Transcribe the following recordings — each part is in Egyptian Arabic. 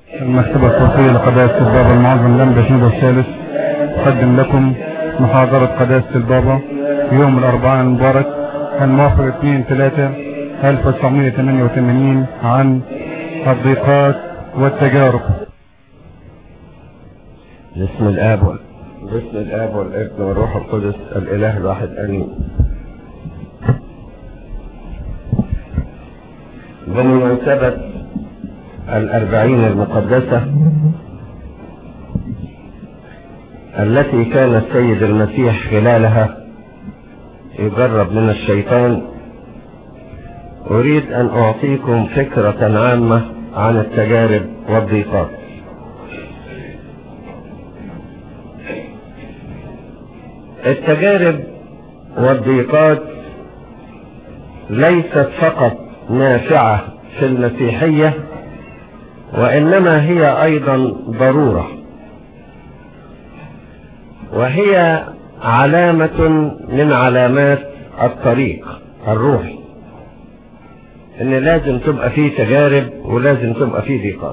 المكتبة الصوتية لقداسة البابا المعظم لمبة شنودة الثالث تقدم لكم محاضرة قداسة البابا يوم الأربعاء المبارك الموافق 2 3 1988 عن الضيقات والتجارب بسم الآب وال- بسم الآب والابن والروح القدس الإله الواحد آمين بمناسبة الأربعين المقدسة التي كان السيد المسيح خلالها يجرب من الشيطان أريد أن أعطيكم فكرة عامة عن التجارب والضيقات التجارب والضيقات ليست فقط نافعة في المسيحية وإنما هي أيضا ضرورة وهي علامة من علامات الطريق الروحي ان لازم تبقى فيه تجارب ولازم تبقى فيه ضيقات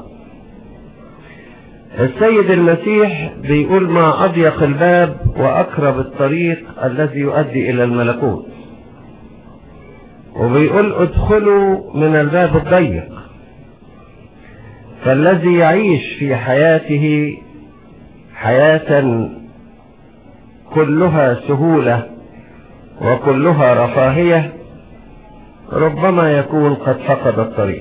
السيد المسيح بيقول ما أضيق الباب وأقرب الطريق الذي يؤدي إلى الملكوت وبيقول ادخلوا من الباب الضيق فالذي يعيش في حياته حياة كلها سهولة وكلها رفاهية ربما يكون قد فقد الطريق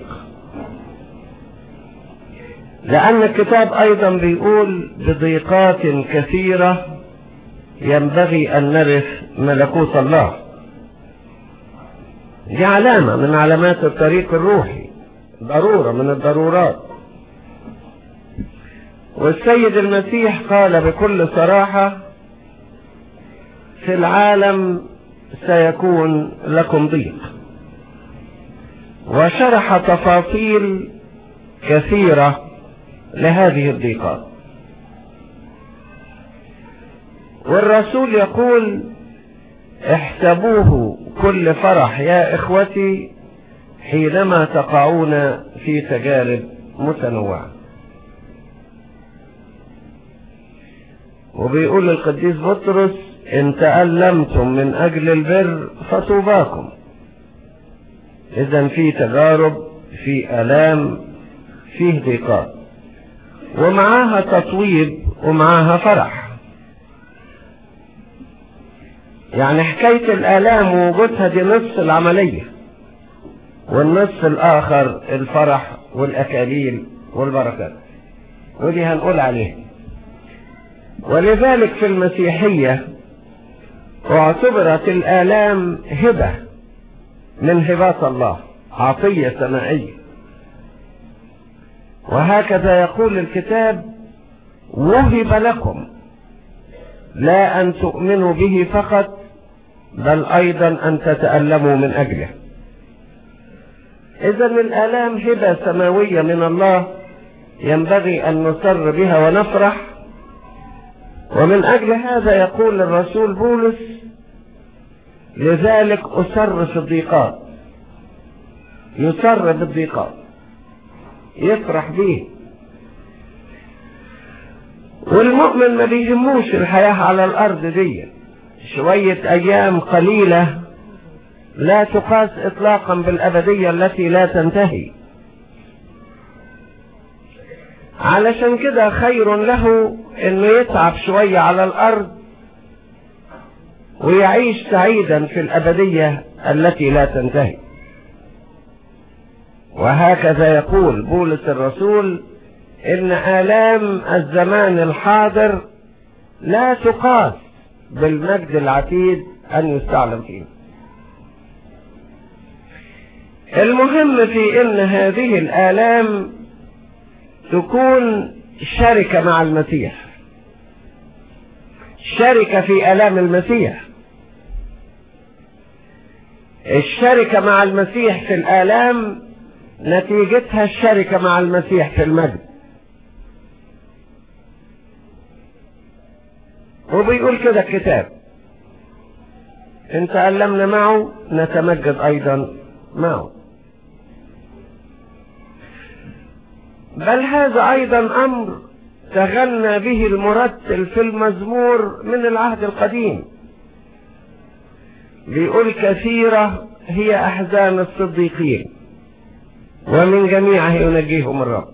لأن الكتاب أيضا بيقول بضيقات كثيرة ينبغي أن نرث ملكوت الله دي علامة من علامات الطريق الروحي ضرورة من الضرورات والسيد المسيح قال بكل صراحة في العالم سيكون لكم ضيق وشرح تفاصيل كثيرة لهذه الضيقات والرسول يقول احسبوه كل فرح يا اخوتي حينما تقعون في تجارب متنوعة وبيقول القديس بطرس ان تألمتم من اجل البر فطوباكم اذا في تجارب في الام فيه ضيقات ومعاها تطويب ومعاها فرح يعني حكاية الآلام ووجودها دي نصف العملية والنصف الآخر الفرح والأكاليل والبركات ودي هنقول عليها ولذلك في المسيحية اعتبرت الآلام هبة من هبات الله عطية سمائية وهكذا يقول الكتاب وهب لكم لا أن تؤمنوا به فقط بل أيضا أن تتألموا من أجله إذا الآلام هبة سماوية من الله ينبغي أن نسر بها ونفرح ومن أجل هذا يقول الرسول بولس لذلك أسر في الضيقات يسر بالضيقات يفرح به والمؤمن ما بيهموش الحياة على الأرض دي شوية أيام قليلة لا تقاس إطلاقا بالأبدية التي لا تنتهي علشان كده خير له انه يتعب شوية على الأرض ويعيش سعيدا في الأبدية التي لا تنتهي وهكذا يقول بولس الرسول ان آلام الزمان الحاضر لا تقاس بالمجد العتيد ان يستعلم فيه المهم في ان هذه الآلام تكون شركة مع المسيح شركة في آلام المسيح الشركة مع المسيح في الآلام نتيجتها الشركة مع المسيح في المجد وبيقول كده الكتاب ان تألمنا معه نتمجد ايضا معه بل هذا أيضا أمر تغنى به المرتل في المزمور من العهد القديم بيقول كثيرة هي أحزان الصديقين ومن جميعها ينجيهم الرب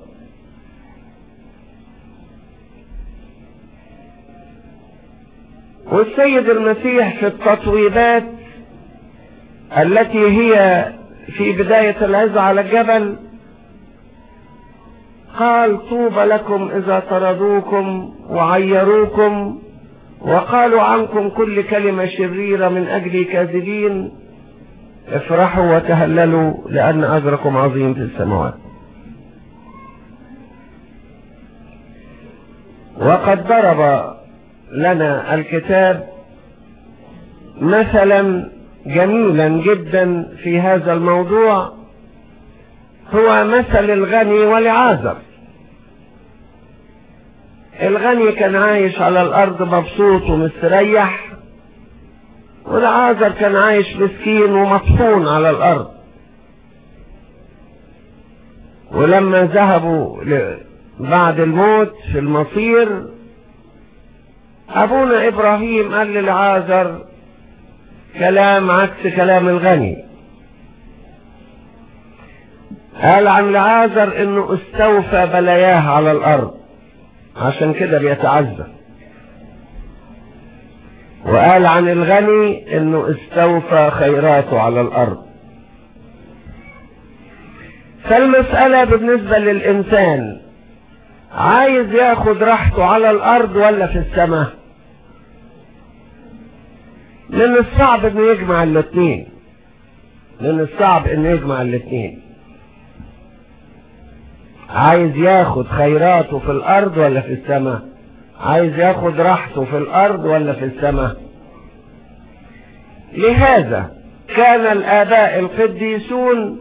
والسيد المسيح في التطويبات التي هي في بداية العزة على الجبل قال طوبى لكم إذا طردوكم وعيروكم وقالوا عنكم كل كلمة شريرة من أجل كاذبين افرحوا وتهللوا لأن أجركم عظيم في السماوات وقد ضرب لنا الكتاب مثلا جميلا جدا في هذا الموضوع هو مثل الغني والعازر الغني كان عايش على الارض مبسوط ومستريح والعازر كان عايش مسكين ومطحون على الارض ولما ذهبوا بعد الموت في المصير ابونا ابراهيم قال للعازر كلام عكس كلام الغني قال عن العازر انه استوفى بلاياه على الارض عشان كده بيتعزى وقال عن الغني انه استوفى خيراته على الارض فالمسألة بالنسبة للإنسان عايز ياخد راحته على الأرض ولا في السماء من الصعب انه يجمع الاثنين من الصعب انه يجمع الاثنين عايز ياخد خيراته في الارض ولا في السماء عايز ياخد راحته في الارض ولا في السماء لهذا كان الاباء القديسون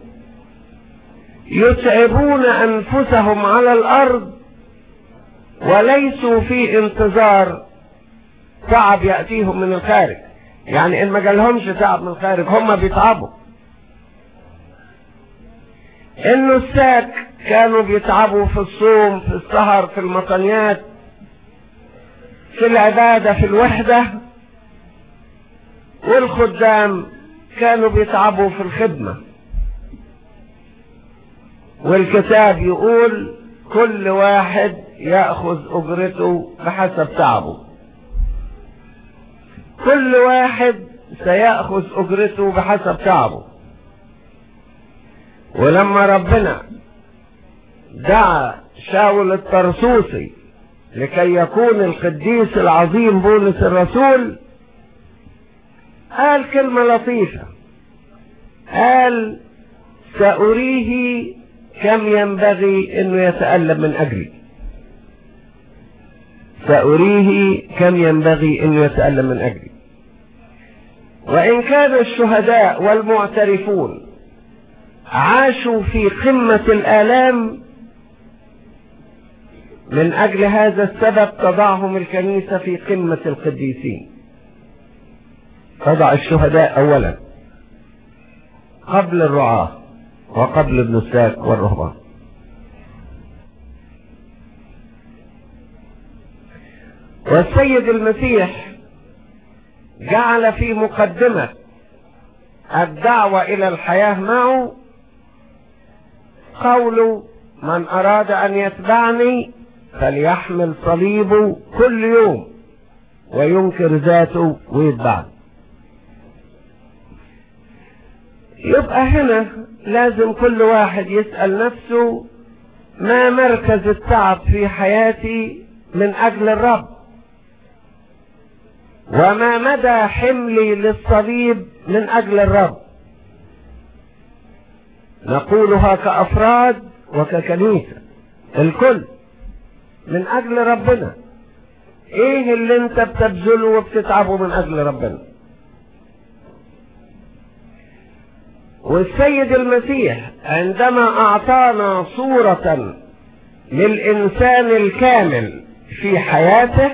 يتعبون انفسهم على الارض وليسوا في انتظار تعب ياتيهم من الخارج يعني ان ما جالهمش تعب من الخارج هم بيتعبوا النساك كانوا بيتعبوا في الصوم في السهر في المطنيات في العبادة في الوحدة والخدام كانوا بيتعبوا في الخدمة والكتاب يقول كل واحد يأخذ أجرته بحسب تعبه كل واحد سيأخذ أجرته بحسب تعبه ولما ربنا دعا شاول الطرسوسي لكي يكون القديس العظيم بولس الرسول قال كلمة لطيفة قال سأريه كم ينبغي انه يتألم من اجلي سأريه كم ينبغي انه يتألم من اجلي وان كان الشهداء والمعترفون عاشوا في قمة الآلام من أجل هذا السبب تضعهم الكنيسة في قمة القديسين تضع الشهداء أولا قبل الرعاة وقبل النساك والرهبان والسيد المسيح جعل في مقدمة الدعوة إلى الحياة معه قول من أراد أن يتبعني فليحمل صليبه كل يوم وينكر ذاته ويتبعني يبقى هنا لازم كل واحد يسأل نفسه ما مركز التعب في حياتي من أجل الرب وما مدى حملي للصليب من أجل الرب نقولها كأفراد وككنيسة الكل من أجل ربنا إيه اللي أنت بتبذله وبتتعبه من أجل ربنا والسيد المسيح عندما أعطانا صورة للإنسان الكامل في حياته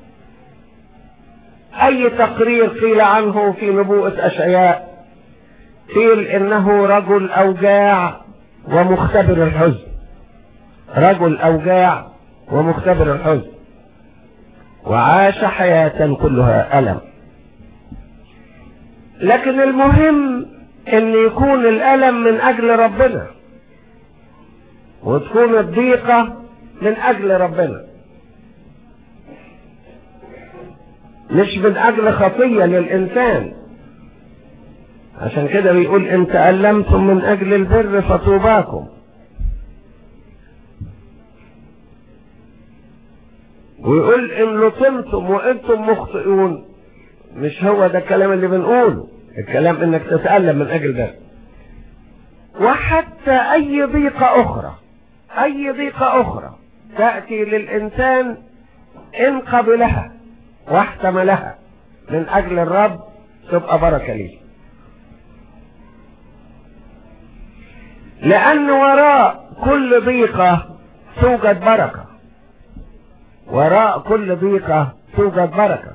أي تقرير قيل عنه في نبوءة أشعياء قيل إنه رجل أوجاع ومختبر الحزن رجل أوجاع ومختبر الحزن وعاش حياة كلها ألم لكن المهم ان يكون الألم من أجل ربنا وتكون الضيقة من أجل ربنا مش من أجل خطية للإنسان عشان كده بيقول إن تألمتم من أجل البر فطوباكم ويقول إن لطمتم وأنتم مخطئون مش هو ده الكلام اللي بنقوله الكلام إنك تتألم من أجل ده وحتى أي ضيقة أخرى أي ضيقة أخرى تأتي للإنسان إن قبلها واحتملها من أجل الرب تبقى بركة ليه لأن وراء كل ضيقة توجد بركة وراء كل ضيقة توجد بركة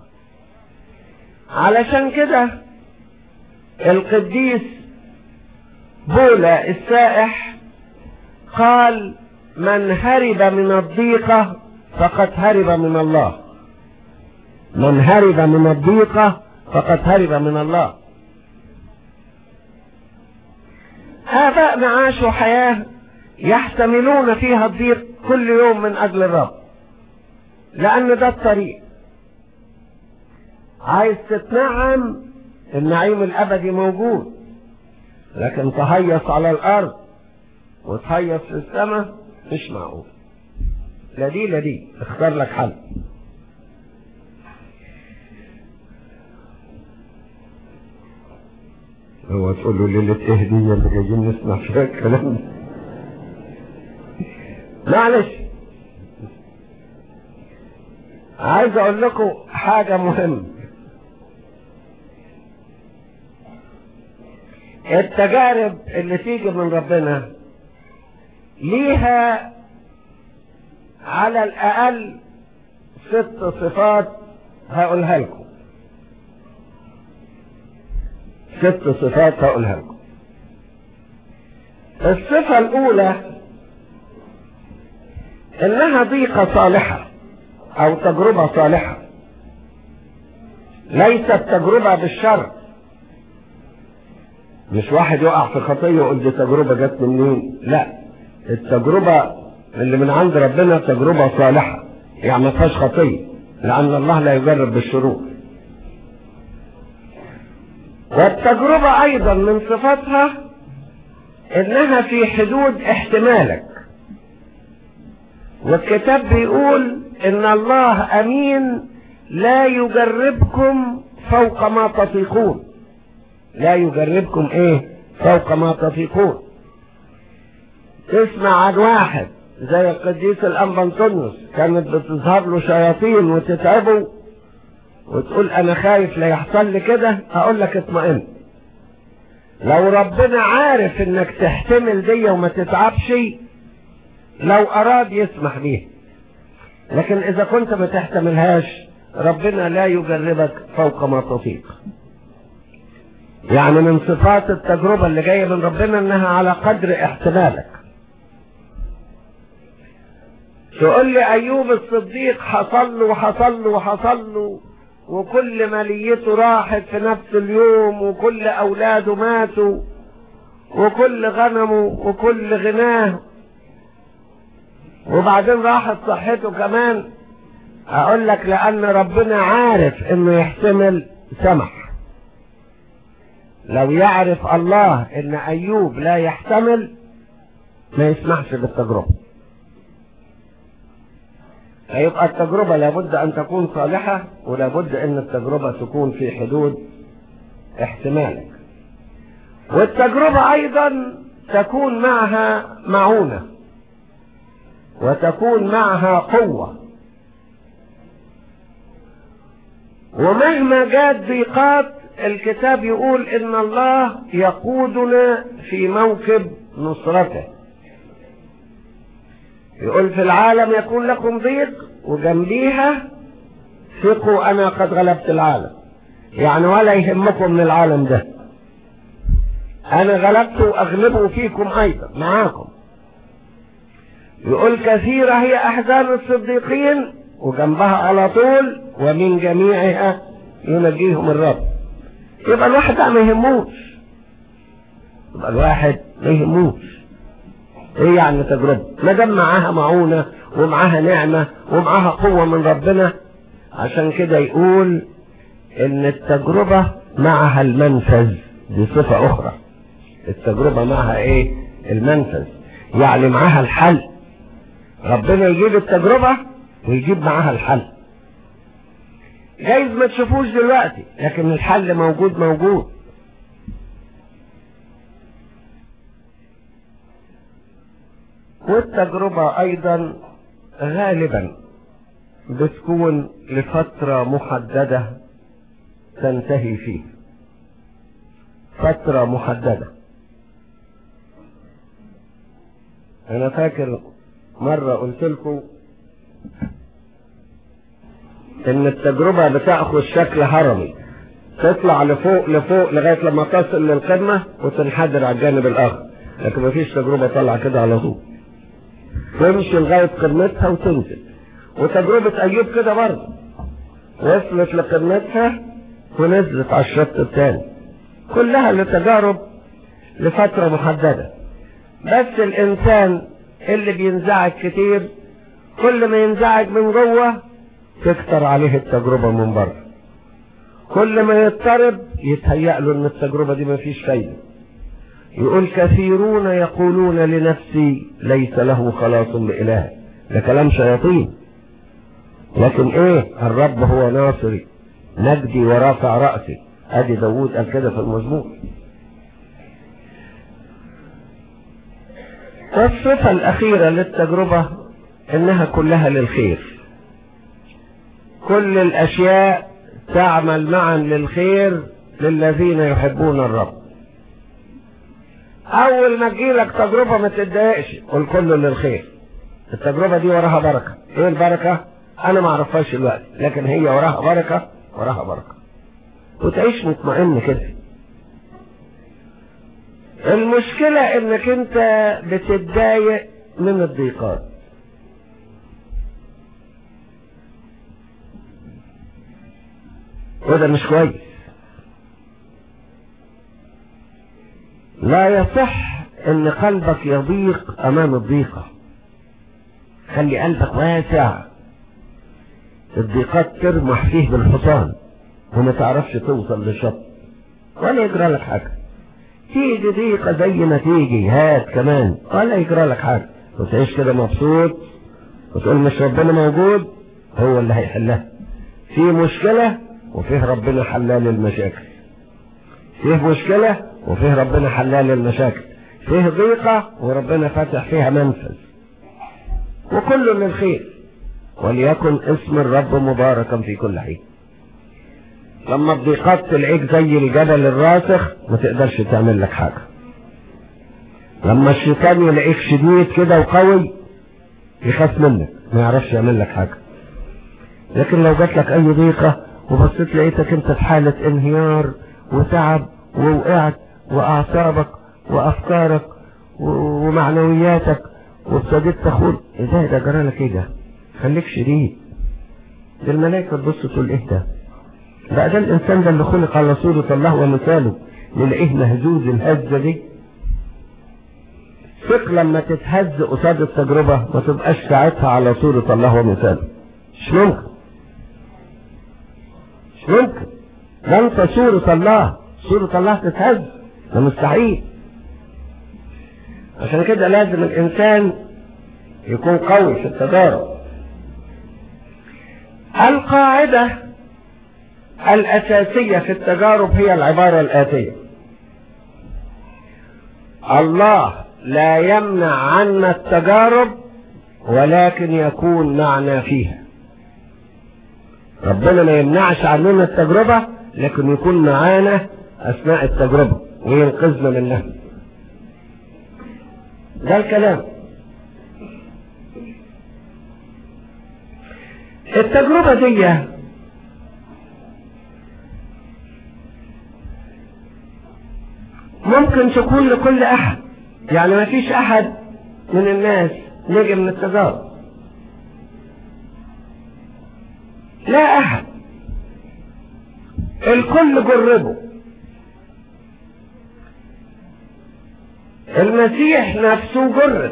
علشان كده القديس بولا السائح قال من هرب من الضيقة فقد هرب من الله من هرب من الضيقة فقد هرب من الله آباءنا عاشوا حياة يحتملون فيها الضيق كل يوم من أجل الرب لأن ده الطريق عايز تتنعم النعيم الأبدي موجود لكن تهيص على الأرض وتهيص في السماء مش معقول لا دي لا دي اختار لك حل هو تقول له ليلة ايه دي اللي جايين نسمع فيها الكلام معلش عايز اقول لكم حاجة مهمة التجارب اللي تيجي من ربنا ليها على الاقل ست صفات هقولها لكم ست صفات هقولها لكم الصفة الأولى إنها ضيقة صالحة أو تجربة صالحة ليست تجربة بالشر مش واحد يقع في خطية ويقول دي تجربة جت منين لا التجربة اللي من عند ربنا تجربة صالحة يعني ما فيهاش خطية لأن الله لا يجرب بالشرور والتجربة أيضا من صفاتها إنها في حدود احتمالك والكتاب بيقول إن الله أمين لا يجربكم فوق ما تطيقون لا يجربكم إيه فوق ما تطيقون تسمع عن واحد زي القديس الأنبنطونيوس كانت بتظهر له شياطين وتتعبه وتقول انا خايف لا يحصل لي كده اقول لك اطمئن لو ربنا عارف انك تحتمل دي وما تتعبش لو اراد يسمح بيها لكن اذا كنت ما تحتملهاش ربنا لا يجربك فوق ما تطيق يعني من صفات التجربة اللي جاية من ربنا انها على قدر احتمالك تقول لي ايوب الصديق حصل له وحصل له وحصل له وكل ماليته راحت في نفس اليوم وكل اولاده ماتوا وكل غنمه وكل غناه وبعدين راحت صحته كمان اقول لك لان ربنا عارف انه يحتمل سمح لو يعرف الله ان ايوب لا يحتمل ما يسمحش بالتجربه فيبقى التجربة لابد أن تكون صالحة ولابد أن التجربة تكون في حدود احتمالك والتجربة أيضا تكون معها معونة وتكون معها قوة ومهما جاءت ضيقات الكتاب يقول إن الله يقودنا في موكب نصرته يقول في العالم يكون لكم ضيق وجنبيها ثقوا انا قد غلبت العالم يعني ولا يهمكم من العالم ده انا غلبت واغلبه فيكم ايضا معاكم يقول كثيرة هي أحزان الصديقين وجنبها على طول ومن جميعها ينجيهم الرب يبقى الواحد ده ما يهموش يبقى الواحد ما يهموش ايه يعني تجربة ما دام معاها معونة ومعاها نعمة ومعاها قوة من ربنا عشان كده يقول ان التجربة معها المنفذ دي صفة اخرى التجربة معها ايه المنفذ يعني معاها الحل ربنا يجيب التجربة ويجيب معاها الحل جايز ما تشوفوش دلوقتي لكن الحل موجود موجود والتجربة ايضا غالبا بتكون لفترة محددة تنتهي فيه فترة محددة انا فاكر مرة قلت لكم ان التجربة بتاخذ شكل هرمي تطلع لفوق لفوق لغاية لما تصل للقمة وتنحدر على الجانب الاخر لكن مفيش تجربة طالعة كده على طول تمشي لغاية قمتها وتنزل وتجربة ايوب كده برضه وصلت لقمتها ونزلت على الشط الثاني كلها لتجارب لفترة محددة بس الانسان اللي بينزعج كتير كل ما ينزعج من جوه تكتر عليه التجربة من بره كل ما يضطرب يتهيأ له ان التجربة دي مفيش فايدة يقول كثيرون يقولون لنفسي ليس له خلاص بإله ده كلام شياطين لكن ايه الرب هو ناصري نجدي ورافع رأسي ادي داوود قال كده في المزمور والصفة الأخيرة للتجربة إنها كلها للخير كل الأشياء تعمل معا للخير للذين يحبون الرب أول ما تجيلك تجربة ما تتضايقش قل كله للخير التجربة دي وراها بركة إيه البركة؟ أنا ما أعرفهاش دلوقتي لكن هي وراها بركة وراها بركة وتعيش مطمئن كده المشكلة انك انت بتتضايق من الضيقات وده مش كويس لا يصح ان قلبك يضيق امام الضيقة خلي قلبك واسع الضيقات ترمح فيه بالحصان وما تعرفش توصل للشط ولا يجرى لك حاجه تيجي ضيقة زي ما تيجي هات كمان ولا يجرى لك حاجة وتعيش كده مبسوط وتقول مش ربنا موجود هو اللي هيحلها في مشكلة وفيه ربنا حلال المشاكل فيه مشكلة وفيه ربنا حلال المشاكل فيه ضيقة وربنا فاتح فيها منفذ وكل للخير وليكن اسم الرب مباركا في كل حين لما الضيقات تلاقيك زي الجبل الراسخ ما تقدرش تعمل لك حاجة لما الشيطان يلاقيك شديد كده وقوي يخاف منك ما يعرفش يعمل لك حاجة لكن لو جات لك اي ضيقة وبصيت لقيتك انت في حالة انهيار وتعب ووقعت واعصابك وافكارك ومعنوياتك وابتديت تخون ازاي ده جرى لك ايه ده خليك شديد ده الملائكة تبص تقول ايه ده بقى ده الانسان ده اللي خلق على صورة الله ومثاله نلاقيه مهزوز الهزة دي ثق لما تتهز قصاد التجربة ما تبقاش ساعتها على صورة الله ومثاله مش ممكن مش ممكن ده انت صورة الله صورة الله تتهز ده مستحيل عشان كده لازم الانسان يكون قوي في التجارب القاعده الأساسية في التجارب هي العبارة الآتية الله لا يمنع عنا التجارب ولكن يكون معنا فيها ربنا ما يمنعش عننا التجربة لكن يكون معانا أثناء التجربة وينقذنا منها ده الكلام التجربة دي ممكن تكون لكل احد يعني ما فيش احد من الناس نجي من التجارب لا احد الكل جربه المسيح نفسه جرب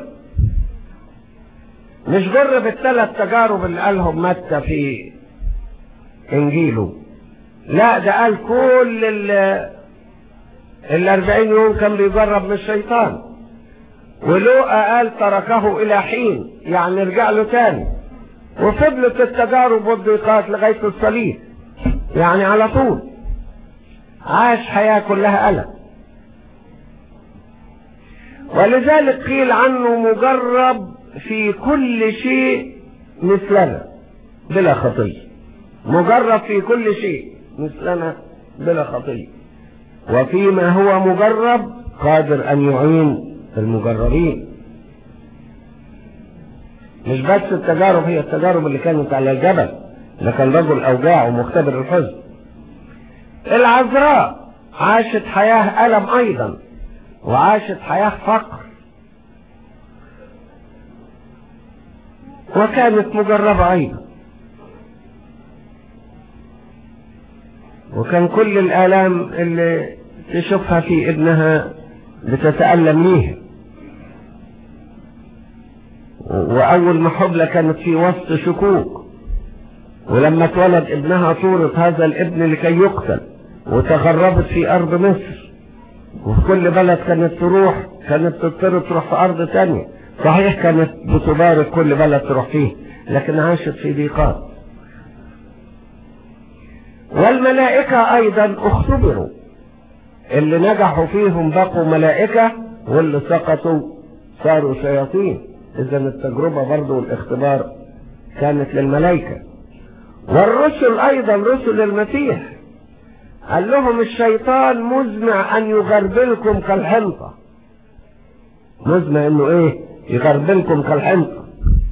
مش جرب الثلاث تجارب اللي قالهم متى في انجيله لا ده قال كل ال الاربعين يوم كان بيجرب من الشيطان ولوقا قال تركه الى حين يعني رجع له تاني وفضلت التجارب والضيقات لغاية الصليب يعني على طول عاش حياة كلها ألم ولذلك قيل عنه مجرب في كل شيء مثلنا بلا خطية مجرب في كل شيء مثلنا بلا خطية وفيما هو مجرب قادر أن يعين المجربين مش بس التجارب هي التجارب اللي كانت على الجبل ده كان رجل أوجاع ومختبر الحزن العذراء عاشت حياة ألم أيضا وعاشت حياة فقر وكانت مجربة أيضا وكان كل الآلام اللي تشوفها في ابنها بتتألم ليها وأول ما حبلة كانت في وسط شكوك ولما اتولد ابنها طورت هذا الابن لكي يقتل وتغربت في أرض مصر وفي كل بلد كانت تروح كانت تضطر تروح في أرض تانية صحيح كانت بتبارك كل بلد تروح فيه لكن عاشت في ضيقات والملائكة أيضا اختبروا اللي نجحوا فيهم بقوا ملائكة واللي سقطوا صاروا شياطين إذا التجربة برضو والاختبار كانت للملائكة والرسل أيضا رسل المسيح قال لهم الشيطان مزمع أن يغربلكم كالحنطة مزمع أنه إيه يغربلكم كالحنطة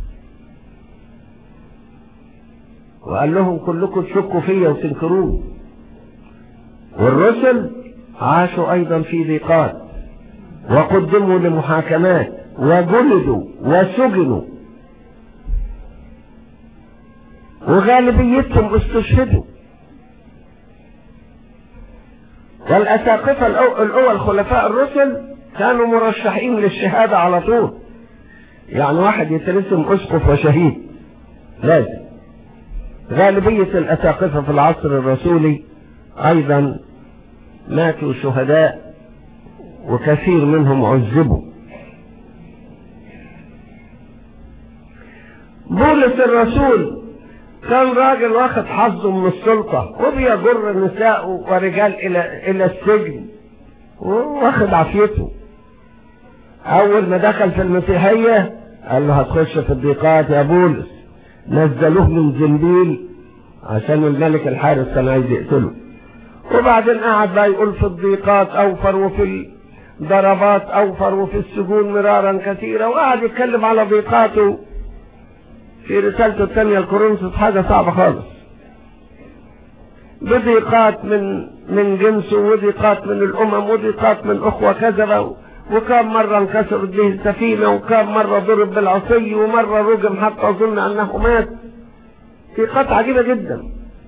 وقال لهم كلكم تشكوا فيا وتنكروني والرسل عاشوا أيضا في ضيقات وقدموا لمحاكمات وجلدوا وسجنوا وغالبيتهم استشهدوا والأساقفة الأول خلفاء الرسل كانوا مرشحين للشهادة على طول يعني واحد يترسم أسقف وشهيد لازم غالبية الأساقفة في العصر الرسولي أيضا ماتوا شهداء وكثير منهم عذبوا بولس الرسول كان راجل واخد حظه من السلطة وبيجر نساءه ورجال إلى إلى السجن واخد عافيته أول ما دخل في المسيحية قال له هتخش في الضيقات يا بولس نزلوه من زنبيل عشان الملك الحارس كان عايز يقتله وبعدين قعد بقى يقول في الضيقات أوفر وفي الضربات أوفر وفي السجون مرارا كثيرا وقعد يتكلم على ضيقاته في رسالته الثانية الكورنثوس حاجة صعبة خالص بضيقات من من جنسه وضيقات من الأمم وضيقات من أخوة كذبة وكم مرة انكسرت به السفينة وكم مرة ضرب بالعصي ومرة رجم حتى أظن أنه مات ضيقات عجيبة جدا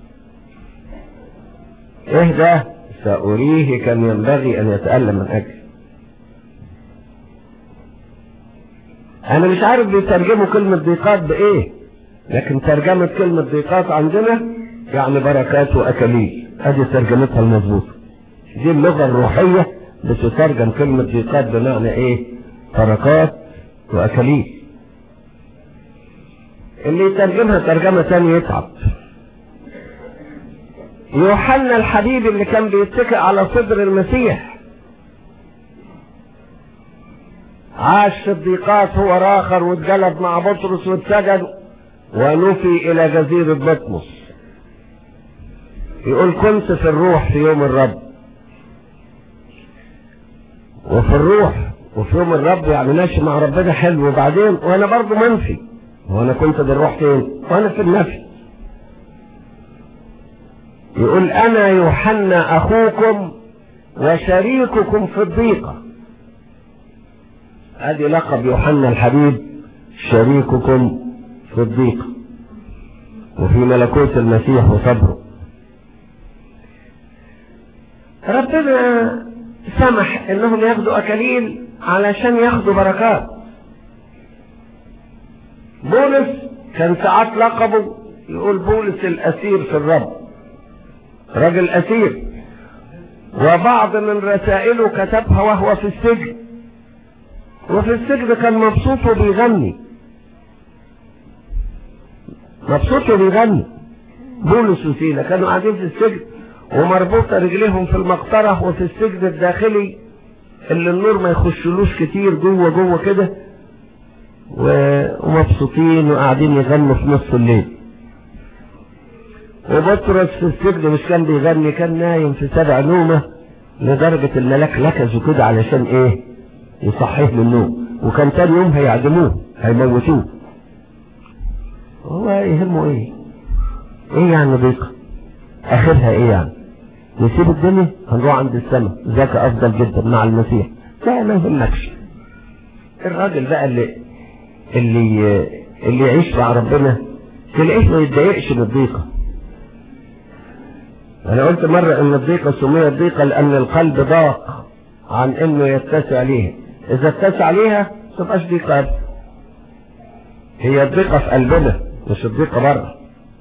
إيه ده سأريه كم ينبغي أن يتألم من أجل أنا مش عارف بيترجموا كلمة ضيقات بإيه لكن ترجمة كلمة ضيقات عندنا يعني بركات وأكاليل هذه ترجمتها المظبوطة دي اللغة الروحية بتترجم كلمة ضيقات بمعنى إيه بركات وأكاليل اللي يترجمها ترجمة تانية يتعب يوحنا الحبيب اللي كان بيتكئ على صدر المسيح عاش في الضيقات هو راخر واتجلد مع بطرس واتسجن ونفي الى جزيرة بطمس يقول كنت في الروح في يوم الرب وفي الروح وفي يوم الرب يعني ماشي مع ربنا حلو وبعدين وانا برضه منفي وانا كنت بالروح فين وانا في النفي يقول انا يوحنا اخوكم وشريككم في الضيقه ادي لقب يوحنا الحبيب شريككم في الضيق وفي ملكوت المسيح وصبره ربنا سمح انهم ياخدوا اكاليل علشان ياخدوا بركات بولس كان ساعات لقبه يقول بولس الاسير في الرب راجل اسير وبعض من رسائله كتبها وهو في السجن وفي السجن كان مبسوط وبيغني مبسوط وبيغني بولس وسيلة كانوا قاعدين في السجن ومربوطة رجليهم في المقطرة وفي السجن الداخلي اللي النور ما يخشلوش كتير جوه جوه كده ومبسوطين وقاعدين يغنوا في نص الليل وبطرس في السجن مش كان بيغني كان نايم في سبع نومة لدرجة الملاك لكزوا كده علشان ايه يصحيه من النوم وكان تاني يوم هيعدموه هيموتوه هو يهمه ايه ايه يعني ضيقة اخرها ايه يعني نسيب الدنيا هنروح عند السماء ذاك افضل جدا مع المسيح لا ما يهمكش الراجل بقى اللي اللي اللي يعيش مع ربنا تلاقيه ما يتضايقش من الضيقه انا قلت مرة ان الضيقة سميت ضيقة لان القلب ضاق عن انه يتسع ليها اذا اتسع ليها تبقاش ضيقة أبدا هي الضيقة في قلبنا مش الضيقة بره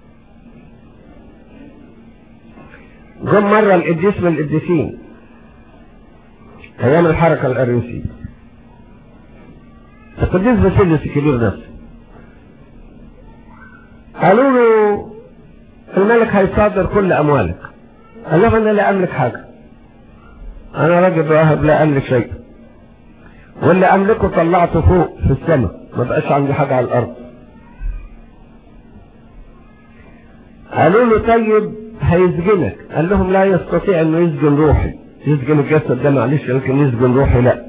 جم مرة القديس من القديسين ايام الحركة الاريوسية القديس باسيليوس الكبير نفسه قالوا له الملك هيصادر كل اموالك قال لهم انا لا املك حاجه انا راجل راهب لا املك شيء واللي املكه طلعته فوق في السماء ما بقاش عندي حاجه على الارض قالوا له طيب هيسجنك قال لهم لا يستطيع انه يسجن روحي يسجن الجسد ده معلش لكن يسجن روحي لا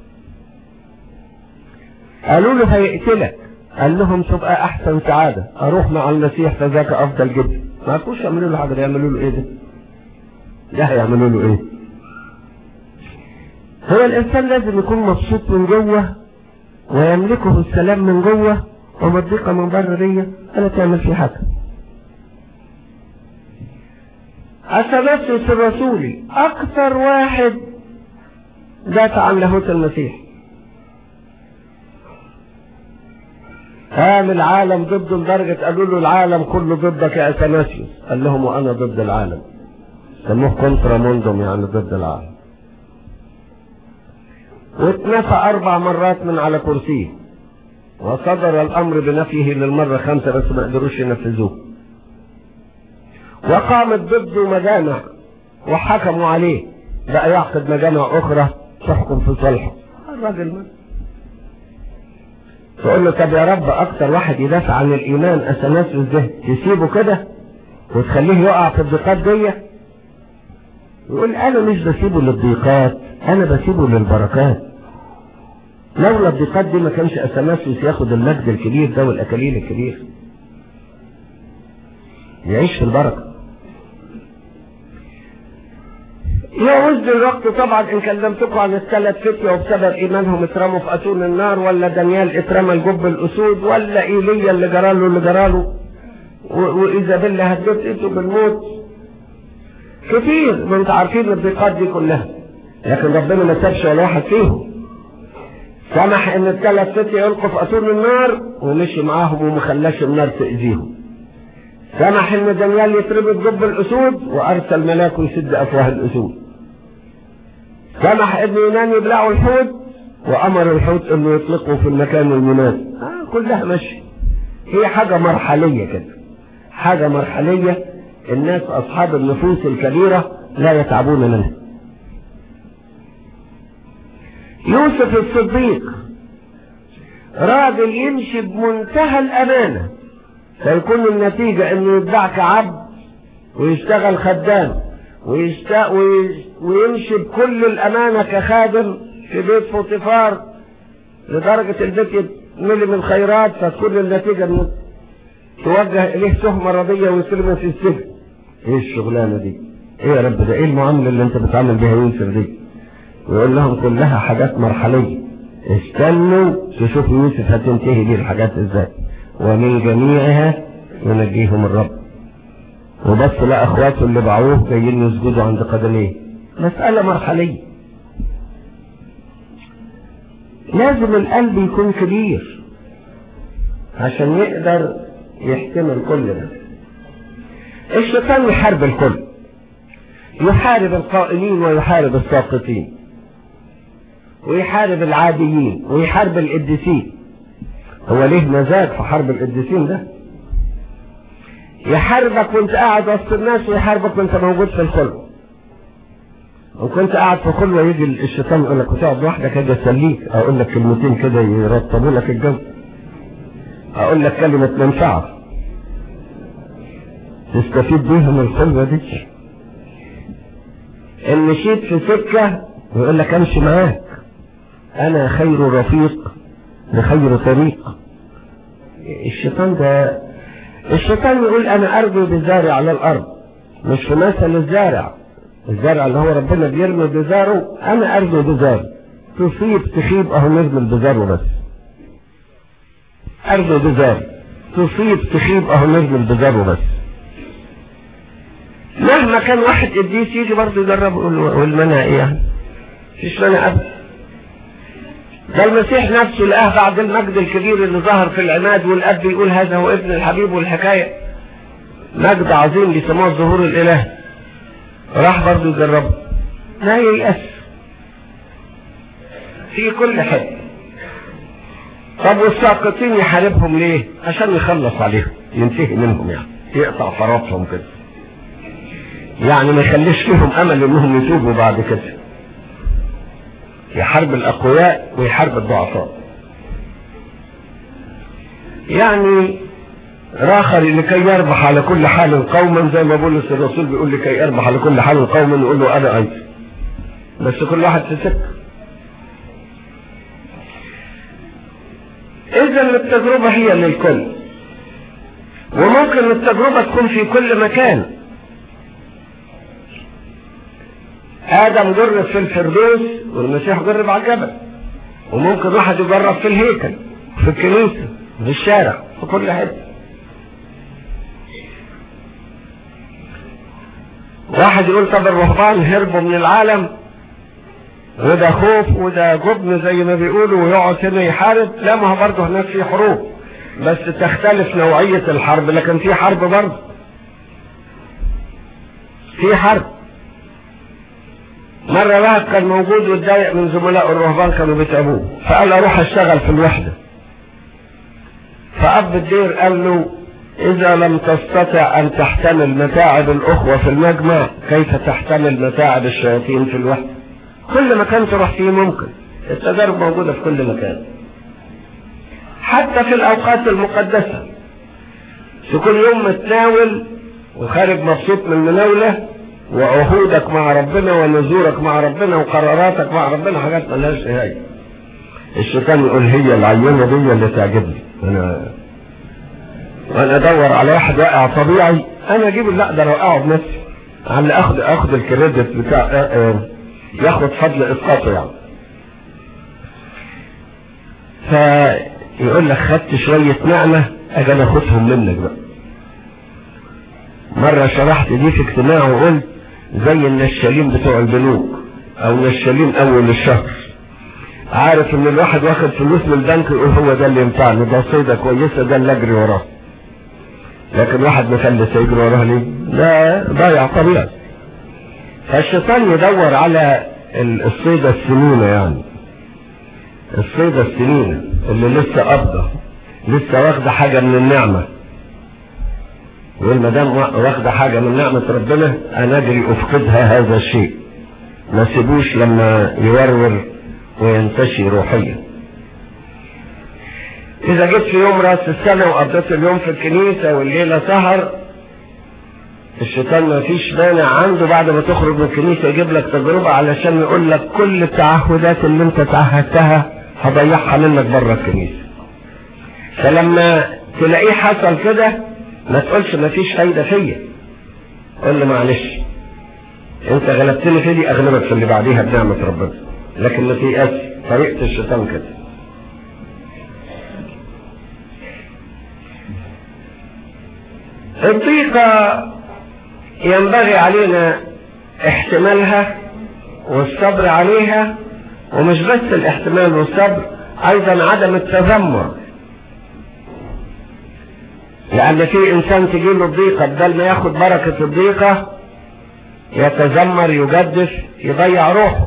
قالوا له هيقتلك قال لهم تبقى احسن سعاده اروح مع المسيح فذاك افضل جدا ما عرفوش يعملوا له حاجه يعملوا له ايه ده ده هيعملوا له ايه هو الانسان لازم يكون مبسوط من جوه ويملكه السلام من جوه وما الضيقه من بره دي ولا تعمل فيه حاجه اثناسيوس الرسولي اكثر واحد دافع عن لاهوت المسيح قام العالم ضده لدرجة قالوا له العالم كله ضدك يا اثناسيوس قال لهم وانا ضد العالم سموه كونترا موندوم يعني ضد العالم واتنفى اربع مرات من على كرسيه وصدر الامر بنفيه للمرة خمسة بس ما قدروش ينفذوه وقامت ضده مجامع وحكموا عليه بقى يعقد مجامع اخرى تحكم في صالحه الراجل مات تقول له طب يا رب اكتر واحد يدافع عن الايمان اثناسيوس ده تسيبه كده وتخليه يقع في الضيقات دي يقول انا مش بسيبه للضيقات انا بسيبه للبركات لولا الضيقات دي ما كانش اثناسيوس ياخد المجد الكبير ده والاكاليل الكبير يعيش في البركه يعوز الوقت طبعا ان كلمتكم عن الثلاث فتية وبسبب ايمانهم اترموا في اتون النار ولا دانيال اترمى لجب الاسود ولا ايليا اللي جراله اللي جراله وايزابيلا هددته بالموت كتير ما انت عارفين الضيقات دي كلها لكن ربنا ما سابش ولا واحد فيهم سمح ان الثلاث فتية يلقوا في اتون النار ومشي معاهم وما خلاش النار تأذيهم سمح ان دانيال يتربط جب الاسود وارسل ملاكه يسد افواه الاسود سمح ان يونان يبلعوا الحوت وامر الحوت انه يطلقه في المكان المناسب آه كلها ماشيه هي حاجه مرحليه كده حاجه مرحليه الناس اصحاب النفوس الكبيره لا يتعبون منها يوسف الصديق راجل يمشي بمنتهى الامانه فيكون النتيجة انه يتباع كعبد ويشتغل خدام ويشت... ويمشي بكل الامانة كخادم في بيت فوتيفار لدرجة البيت يتملي من الخيرات فتكون النتيجة انه توجه اليه تهمة رضية ويترمى في السجن ايه الشغلانة دي ايه يا رب ده ايه المعاملة اللي انت بتعامل بها يوسف دي ويقول لهم كلها حاجات مرحلية استنوا تشوفوا يوسف هتنتهي دي الحاجات ازاي ومن جميعها ينجيهم الرب وبص لقى اخواته اللي باعوه جايين يسجدوا عند قدميه مسألة مرحلية لازم القلب يكون كبير عشان يقدر يحتمل كل ده الشيطان يحارب الكل يحارب القائمين ويحارب الساقطين ويحارب العاديين ويحارب القديسين هو ليه مزاج في حرب القديسين ده يحاربك وانت قاعد وسط الناس ويحاربك وانت موجود في الخلوة وكنت قاعد في خلوة يجي الشيطان يقول لك وتقعد لوحدك كده تسليك اقول لك كلمتين كده يرتبوا لك الجو اقول لك كلمة منفعة تستفيد بيها من الخلوة دي ان مشيت في سكة يقول لك امشي معاك انا خير رفيق لخير طريق الشيطان ده الشيطان يقول انا ارجو بالزارع على الارض مش في مثل الزارع الزرع اللي هو ربنا بيرمي بزاره انا ارجو بزار تصيب تخيب اهو نرمي بزاره بس ارجو بزار تصيب تخيب اهو نرمي بزاره بس مهما كان واحد قديس يجي برضه يجرب والمنع ايه يعني مفيش منع ابدا ده المسيح نفسه لقاه بعد المجد الكبير اللي ظهر في العماد والاب بيقول هذا هو ابن الحبيب والحكايه مجد عظيم بيسموه الظهور الالهي راح برضه يجربه لا ييأس في كل حته طب والساقطين يحاربهم ليه عشان يخلص عليهم ينتهي منهم يعني يقطع فراتهم كده يعني ما يخليش فيهم امل انهم يتوبوا بعد كده يحارب الاقوياء ويحارب الضعفاء يعني راخر لكي يربح على كل حال قوما زي ما بولس الرسول بيقول لكي يربح على كل حال قوما يقول له انا ايضا بس كل واحد في سكه اذا التجربه هي للكل وممكن التجربه تكون في كل مكان ادم جرب في الفردوس والمسيح جرب على الجبل وممكن واحد يجرب في الهيكل في الكنيسه في الشارع في كل حته واحد يقول طب الرهبان هربوا من العالم وده خوف وده جبن زي ما بيقولوا ويقعد هنا يحارب لا ما هو برضه هناك في حروب بس تختلف نوعية الحرب لكن في حرب برضه في حرب مرة واحد كان موجود واتضايق من زملاء الرهبان كانوا بيتعبوه فقال اروح اشتغل في الوحدة فأب الدير قال له إذا لم تستطع أن تحتمل متاعب الأخوة في المجمع كيف تحتمل متاعب الشياطين في الوحدة كل مكان تروح فيه ممكن التجارب موجودة في كل مكان حتى في الأوقات المقدسة في كل يوم متناول وخارج مبسوط من المناولة وعهودك مع ربنا ونزورك مع ربنا وقراراتك مع ربنا حاجات ملهاش نهاية الشيطان يقول هي العينة دي اللي تعجبني أنا وانا ادور على واحد واقع طبيعي انا اجيب لا ده انا اوقعه بنفسي على اخد اخد الكريدت بتاع اه اه ياخد فضل اسقاطه يعني فيقول لك خدت شوية نعمة اجي انا اخدهم منك بقى مرة شرحت دي في اجتماع وقلت زي النشالين بتوع البنوك او نشالين اول الشهر عارف ان الواحد واخد فلوس من البنك يقول هو ده اللي ينفعني ده صيدة كويسة ده اللي اجري وراه لكن واحد مفلس يجري وراه ليه؟ لا ضايع طبيعي فالشيطان يدور على الصيدة السمينة يعني الصيدة السمينة اللي لسه قابضة لسه واخدة حاجة من النعمة يقول ما دام واخدة حاجة من نعمة ربنا أنا أجري أفقدها هذا الشيء ما سيبوش لما يورور وينتشي روحيا إذا جيت في يوم رأس السنة وقضيت اليوم في الكنيسة والليلة سهر الشيطان ما فيش مانع عنده بعد ما تخرج من الكنيسة يجيب لك تجربة علشان يقول لك كل التعهدات اللي انت تعهدتها هضيعها منك بره الكنيسة فلما تلاقيه حصل كده ما تقولش ما فيش فايدة فيا قول له معلش انت غلبتني في دي اغلبك في اللي بعديها بنعمة ربنا لكن ما تيأس طريقة الشيطان كده الضيقة ينبغي علينا احتمالها والصبر عليها ومش بس الاحتمال والصبر ايضا عدم التذمر لان في انسان تجيله الضيقة بدل ما ياخد بركة الضيقة يتذمر يجدف يضيع روحه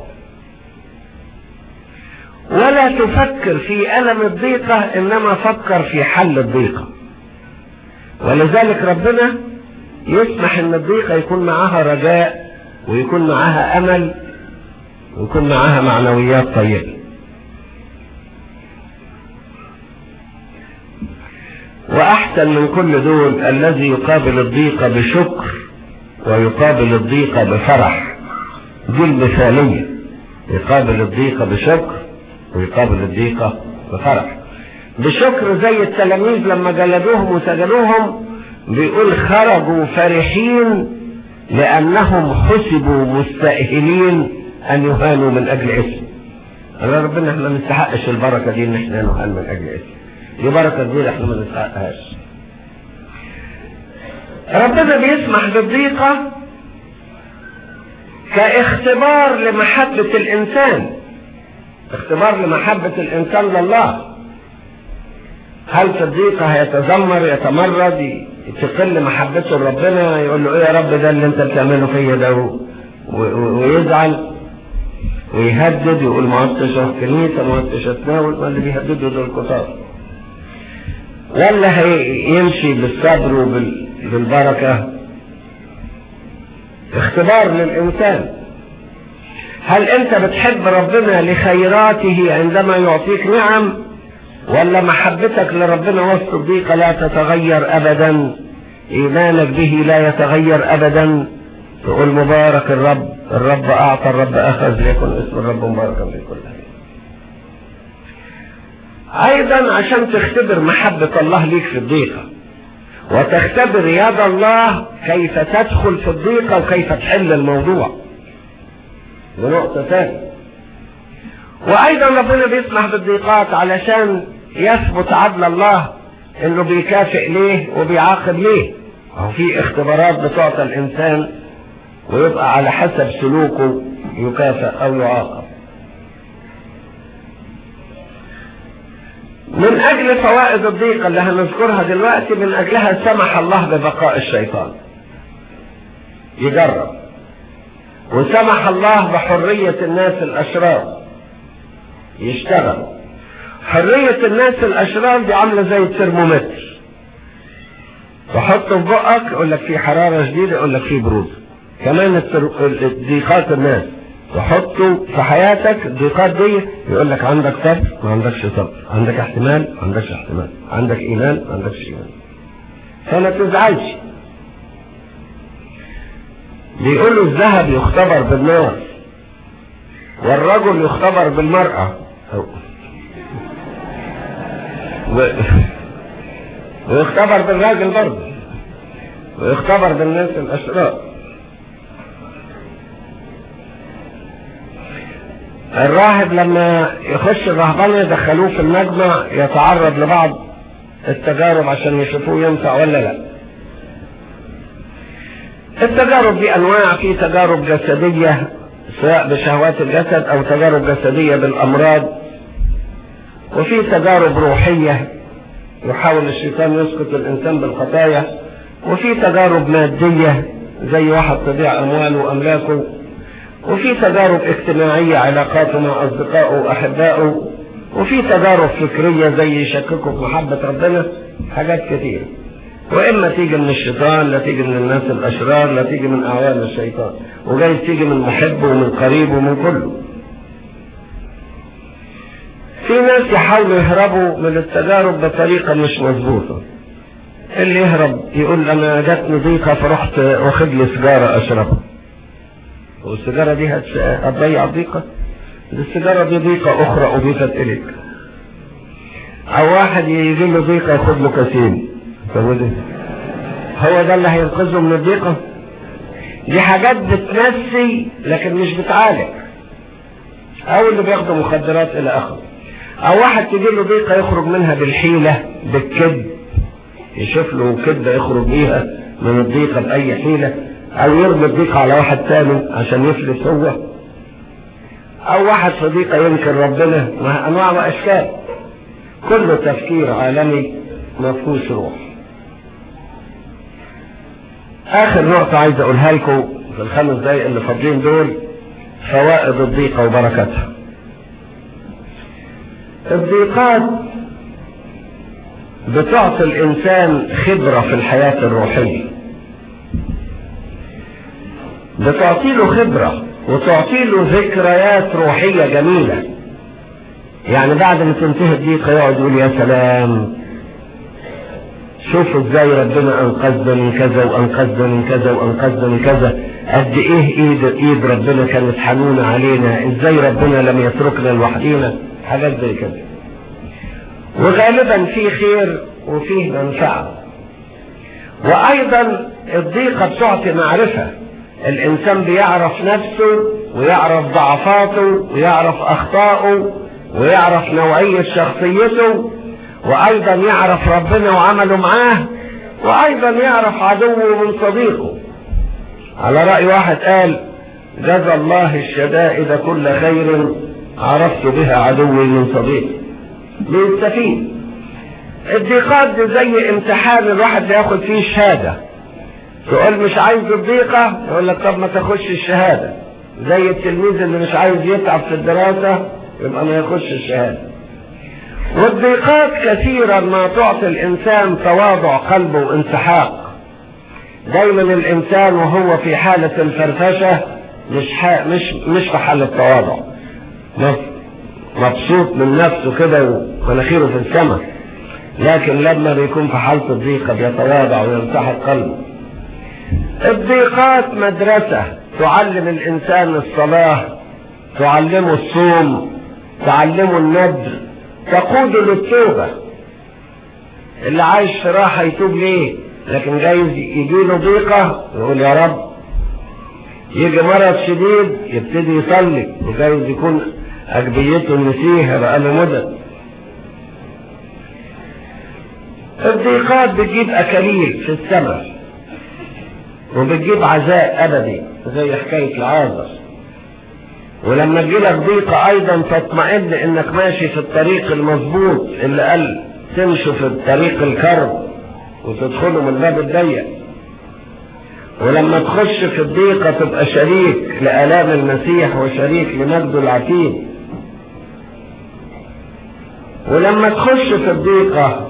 ولا تفكر في ألم الضيقة إنما فكر في حل الضيقة ولذلك ربنا يسمح إن الضيقة يكون معاها رجاء ويكون معاها أمل ويكون معاها معنويات طيبة وأحسن من كل دول الذي يقابل الضيقة بشكر ويقابل الضيقة بفرح دي المثالية يقابل الضيقة بشكر ويقابل الضيقة بفرح بشكر زي التلاميذ لما جلدوهم وسجنوهم بيقول خرجوا فرحين لأنهم حسبوا مستأهلين أن يهانوا من أجل اسم أنا ربنا احنا ما نستحقش البركة دي إن احنا نهان من أجل اسم دي بركة كبيرة احنا ما نستحقهاش ربنا بيسمح بالضيقة كاختبار لمحبة الإنسان اختبار لمحبة الإنسان لله هل في الضيقة هيتذمر يتمرد تقل محبته لربنا يقول له ايه يا رب ده اللي انت بتعمله فيا ده ويزعل ويهدد يقول ما عدتش كنيسة ما عدتش اتناول واللي بيهددوا دول الكتار ولا هيمشي بالصبر وبالبركة اختبار للإنسان هل أنت بتحب ربنا لخيراته عندما يعطيك نعم ولا محبتك لربنا وسط الضيقة لا تتغير أبدا إيمانك به لا يتغير أبدا تقول مبارك الرب الرب أعطى الرب أخذ ليكن اسم الرب مباركا في كل حين أيضا عشان تختبر محبة الله ليك في الضيقة وتختبر يد الله كيف تدخل في الضيقة وكيف تحل الموضوع دي نقطة ثانية وأيضا ربنا بيسمح بالضيقات علشان يثبت عدل الله إنه بيكافئ ليه وبيعاقب ليه أو في اختبارات بتعطى الإنسان ويبقى على حسب سلوكه يكافئ أو يعاقب من أجل فوائد الضيقة اللي هنذكرها دلوقتي من أجلها سمح الله ببقاء الشيطان يجرب وسمح الله بحرية الناس الأشرار يشتغل حرية الناس الأشرار دي عاملة زي الترمومتر تحطه في بقك يقول لك في حرارة شديدة يقول لك في برودة كمان ضيقات الناس تحطه في حياتك الضيقات دي يقول لك عندك صبر ما عندكش صبر عندك احتمال ما عندكش احتمال عندك ايمان ما عندكش ايمان فما تزعلش بيقولوا الذهب يختبر بالنار والرجل يختبر بالمرأة و... ويختبر بالراجل برضه ويختبر بالناس الأشرار الراهب لما يخش الرهبنة يدخلوه في المجمع يتعرض لبعض التجارب عشان يشوفوه ينفع ولا لا التجارب دي انواع في تجارب جسدية سواء بشهوات الجسد او تجارب جسدية بالامراض وفي تجارب روحية يحاول الشيطان يسقط الانسان بالخطايا وفي تجارب مادية زي واحد تضيع امواله واملاكه وفي تجارب اجتماعية علاقاته مع اصدقائه واحبائه وفي تجارب فكرية زي يشككوا في محبة ربنا حاجات كتير واما تيجي من الشيطان لا تيجي من الناس الاشرار لا تيجي من اعوان الشيطان وجاي تيجي من محبه ومن قريب ومن كله في ناس يحاولوا يهربوا من التجارب بطريقة مش مظبوطة اللي يهرب يقول انا جاتني ضيقة فرحت واخد لي سيجارة اشربها والسيجارة دي هتضيع ضيقة السيجارة دي ضيقة اخرى اضيفت اليك او واحد يجي له ضيقة ياخد له كاسين هو ده اللي هينقذه من الضيقة دي حاجات بتنسي لكن مش بتعالج او اللي بياخدوا مخدرات الى اخره او واحد تجي له ضيقه يخرج منها بالحيله بالكذب يشوف له كذبه يخرج بيها من الضيقه باي حيله او يرمي الضيقه على واحد تاني عشان يفلس هو او واحد في ضيقه ينكر ربنا مع انواع واشكال كله تفكير عالمي ما فيهوش روح اخر نقطه عايز اقولها لكم في الخمس دقايق اللي فاضلين دول فوائد الضيقه وبركاتها الضيقات بتعطي الانسان خبرة في الحياة الروحية بتعطي له خبرة وتعطي له ذكريات روحية جميلة يعني بعد ما تنتهي الضيقة يقعد يقول يا سلام شوفوا ازاي ربنا انقذنا من كذا وانقذنا من كذا وانقذنا من كذا قد ايه ايد ايد ربنا كانت حنونة علينا ازاي ربنا لم يتركنا لوحدينا حاجات زي كده وغالبا في خير وفيه منفعة وايضا الضيقة بتعطي معرفة الانسان بيعرف نفسه ويعرف ضعفاته ويعرف اخطائه ويعرف نوعية شخصيته وايضا يعرف ربنا وعمله معاه وايضا يعرف عدوه من صديقه على رأي واحد قال جزى الله الشدائد كل خير عرفت بها عدوي من صديقي بيستفيد الضيقات دي زي امتحان الواحد بياخد فيه شهادة تقول مش عايز الضيقة يقول لك طب ما تاخدش الشهادة زي التلميذ اللي مش عايز يتعب في الدراسة يبقى ما ياخدش الشهادة والضيقات كثيرا ما تعطي الانسان تواضع قلبه وانسحاق دايما الانسان وهو في حالة الفرفشة مش ح... مش مش في حالة تواضع مبسوط من نفسه كده ومناخيره في السماء لكن لما بيكون في حالة الضيقة بيتواضع وينسحق قلبه الضيقات مدرسة تعلم الانسان الصلاة تعلمه الصوم تعلمه الندر تقود للتوبة اللي عايش في راحة يتوب ليه لكن جايز يجي له ضيقة يقول يا رب يجي مرض شديد يبتدي يصلي وجايز يكون أجبيته النسيها بقاله مدة الضيقات بتجيب أكاليل في السماء وبتجيب عزاء أبدي زي حكاية العازر ولما تجيلك ضيقة أيضا تطمئن إنك ماشي في الطريق المظبوط اللي قال تمشوا في الطريق الكرب وتدخلوا من الباب الضيق ولما تخش في الضيقة تبقى شريك لآلام المسيح وشريك لمجده العتيد ولما تخش في الضيقة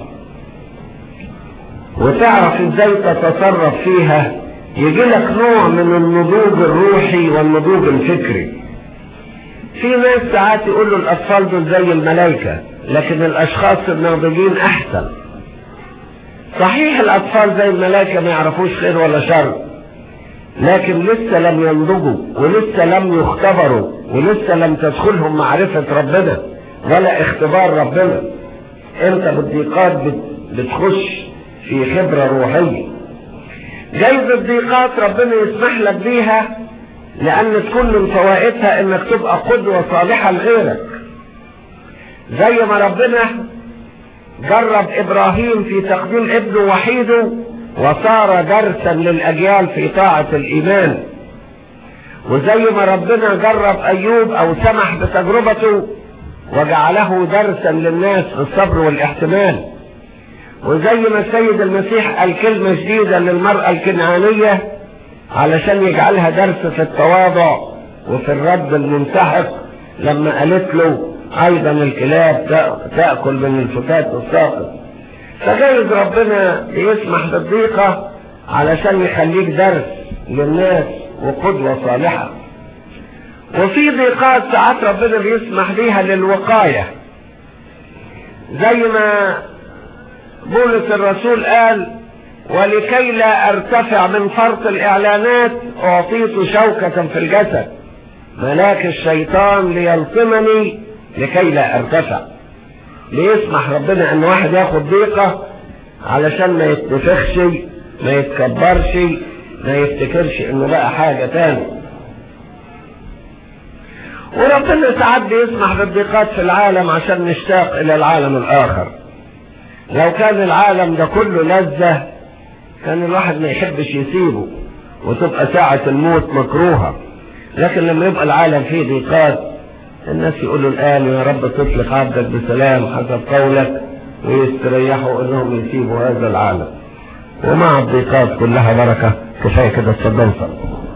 وتعرف ازاي تتصرف فيها يجي لك نوع من النضوج الروحي والنضوج الفكري في ناس ساعات يقولوا الاطفال دول زي الملائكة لكن الاشخاص الناضجين احسن صحيح الاطفال زي الملائكة ما يعرفوش خير ولا شر لكن لسه لم ينضجوا ولسه لم يختبروا ولسه لم تدخلهم معرفة ربنا ولا اختبار ربنا انت بالضيقات بتخش في خبرة روحية جايز الضيقات ربنا يسمح لك بيها لان تكون من فوائدها انك تبقى قدوة صالحة لغيرك زي ما ربنا جرب ابراهيم في تقديم ابنه وحيده وصار درسا للاجيال في طاعة الايمان وزي ما ربنا جرب ايوب او سمح بتجربته وجعله درسا للناس في الصبر والاحتمال وزي ما السيد المسيح قال كلمة جديدة للمرأة الكنعانية علشان يجعلها درس في التواضع وفي الرد المنسحق لما قالت له ايضا الكلاب تأكل من الفتات الساقط فجايز ربنا بيسمح بالضيقة علشان يخليك درس للناس وقدوة صالحة وفي ضيقات ساعات ربنا بيسمح بيها للوقاية زي ما بولس الرسول قال ولكي لا ارتفع من فرط الاعلانات اعطيت شوكة في الجسد ملاك الشيطان ليلطمني لكي لا ارتفع ليسمح ربنا ان واحد ياخد ضيقة علشان ما يتنفخش ما يتكبرش ما يفتكرش انه بقى حاجة تاني وربنا ساعات بيسمح بالضيقات في العالم عشان نشتاق الى العالم الاخر لو كان العالم ده كله لذة كان الواحد ما يحبش يسيبه وتبقى ساعة الموت مكروهة لكن لما يبقى العالم فيه ضيقات الناس يقولوا الآن يا رب تطلق عبدك بسلام حسب قولك ويستريحوا انهم يسيبوا هذا العالم ومع الضيقات كلها بركة كفاية كده تصدقوا